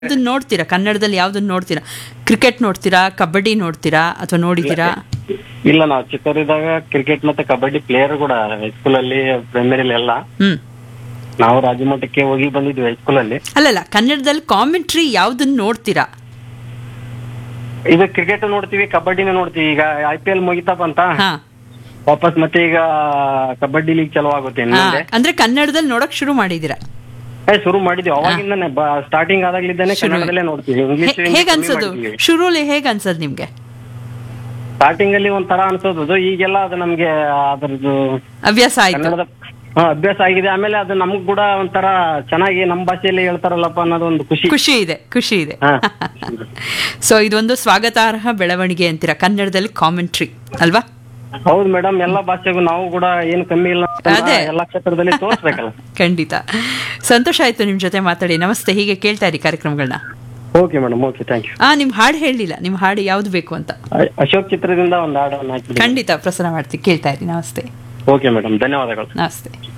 ಅದನ್ನ ನೋಡ್ತೀರಾ ಕನ್ನಡದಲ್ಲಿ ಯಾವ್ದನ್ನ ನೋಡ್ತೀರಾ ಕ್ರಿಕೆಟ್ ನೋಡ್ತೀರಾ ಕಬಡ್ಡಿ ನೋಡ್ತೀರಾ ಅಥವಾ ನೋಡಿದ್ದೀರಾ ಇಲ್ಲ ನಾವು ಚಿಕ್ಕವರಿದ್ದಾಗ ಕ್ರಿಕೆಟ್ ಮತ್ತೆ ಕಬಡ್ಡಿ ಪ್ಲೇಯರ್ ಕೂಡ ಹೈಸ್ಕೂಲ್ ಅಲ್ಲಿ ಪ್ರೈಮರಿಲಿ ಎಲ್ಲ ಹ್ಮ್ ನಾವು ರಾಜಮಠಕ್ಕೆ ಹೋಗಿ ಬಂದಿದ್ವಿ ಹೈಸ್ಕೂಲ್ ಅಲ್ಲಿ ಅಲ್ಲಲ್ಲ ಕನ್ನಡದಲ್ಲಿ ಕಾಮೆಂಟ್ರಿ ಯಾವ್ದನ್ನ ನೋಡ್ತೀರಾ ಈಗ ಕ್ರಿಕೆಟ್ ನೋಡ್ತೀವಿ ಕಬಡ್ಡಿನ ನೋಡ್ತೀವಿ ಈಗ ಐ ಪಿ ಎಲ್ ಮುಗಿತಪ್ಪ ಅಂತ ಹಾ ವಾಪಸ್ ಮತ್ತೆ ಈಗ ಕಬಡ್ಡಿ ಲೀಗ್ ಚಲೋ ಆಗುತ್ತೆ ಇನ್ನು ಹಾ, ಮುಂದೆ ಅಂದ್ರೆ ಕನ್ನಡದಲ್ಲಿ ನೋಡಕ್ ಶುರು ಮಾಡಿದ್ದೀರಾ ಏ, ಶುರು ಮಾಡಿದ್ವಿ ಅವಾಗಿಂದಾನೆ ಸ್ಟಾರ್ಟಿಂಗ್ ಆದಾಗ್ಲಿದ್ದಾನೆ ಶುರು. ಕನ್ನಡದಲ್ಲೇ ನೋಡ್ತೀವಿ ಇಂಗ್ಲಿಷ್ ಹೇ- ಹೇಗ್ ಅನ್ಸೋದು ಶುರುಲಿ ಹೇಗ್ ಅನ್ಸೋದು ನಿಮ್ಗೆ ಸ್ಟಾರ್ಟಿಂಗ್ ಅಲ್ಲಿ ಒಂಥರ ಅನ್ಸೋದು ಈಗೆಲ್ಲ ಅದು ನಮ್ಗೆ ಅದ್ರದ್ದು ಅಭ್ಯಾಸ ಆಯ್ತು ಕನ್ನಡದ ಹಾ, ಅಭ್ಯಾಸ ಆಗಿದೆ ಆಮೇಲೆ ಅದು ನಮಗ್ ಕೂಡ ಒಂಥರ ಚೆನ್ನಾಗಿ ನಮ್ಮ ಭಾಷೆಯಲ್ಲಿ ಹೇಳ್ತಾರಲ್ಲಪ್ಪ ಅನ್ನೋದು ಒಂದು ಖುಷಿ ಖುಷಿ ಇದೆ ಖುಷಿ ಇದೆ ಹಾ. ಸೊ ಇದೊಂದು ಸ್ವಾಗತಾರ್ಹ ಬೆಳವಣಿಗೆ ಅಂತೀರಾ ಕನ್ನಡದಲ್ಲಿ ಕಾಮೆಂಟ್ರಿ ಅಲ್ವಾ ಹೌದು ಮೇಡಮ್ ಎಲ್ಲ ಭಾಷೆಗೂ ನಾವು ಕೂಡ ಏನು ಕಮ್ಮಿ ಇಲ್ಲ ಅಂತ ಅದೇ. ಎಲ್ಲ ಕ್ಷೇತ್ರದಲ್ಲಿ ತೋರಿಸ್ಬೇಕಲ್ಲ ಖಂಡಿತ ಸಂತೋಷ ಆಯ್ತು ನಿಮ್ ಜೊತೆ ಮಾತಾಡಿ ನಮಸ್ತೆ ಹೀಗೆ ಕೇಳ್ತಾ ಇರಿ ಕಾರ್ಯಕ್ರಮಗಳನ್ನ okay madam okay thank you ಆ ನಿಮ್ ಹಾಡು ಹೇಳಲಿಲ್ಲ ನಿಮ್ ಹಾಡು ಯಾವ್ದು ಬೇಕು ಅಂತ ಅಶೋಕ್ ಚಿತ್ರದಿಂದ ಒಂದು ಹಾಡನ್ನು ಹಾಕಿದ್ದೀನಿ ಖಂಡಿತ ಪ್ರಸಾರ ಮಾಡ್ತೀವಿ ಕೇಳ್ತಾ ಇರಿ ನಮಸ್ತೆ ಓಕೆ ಮೇಡಮ್ ಧನ್ಯವಾದಗಳು ನಮಸ್ತೆ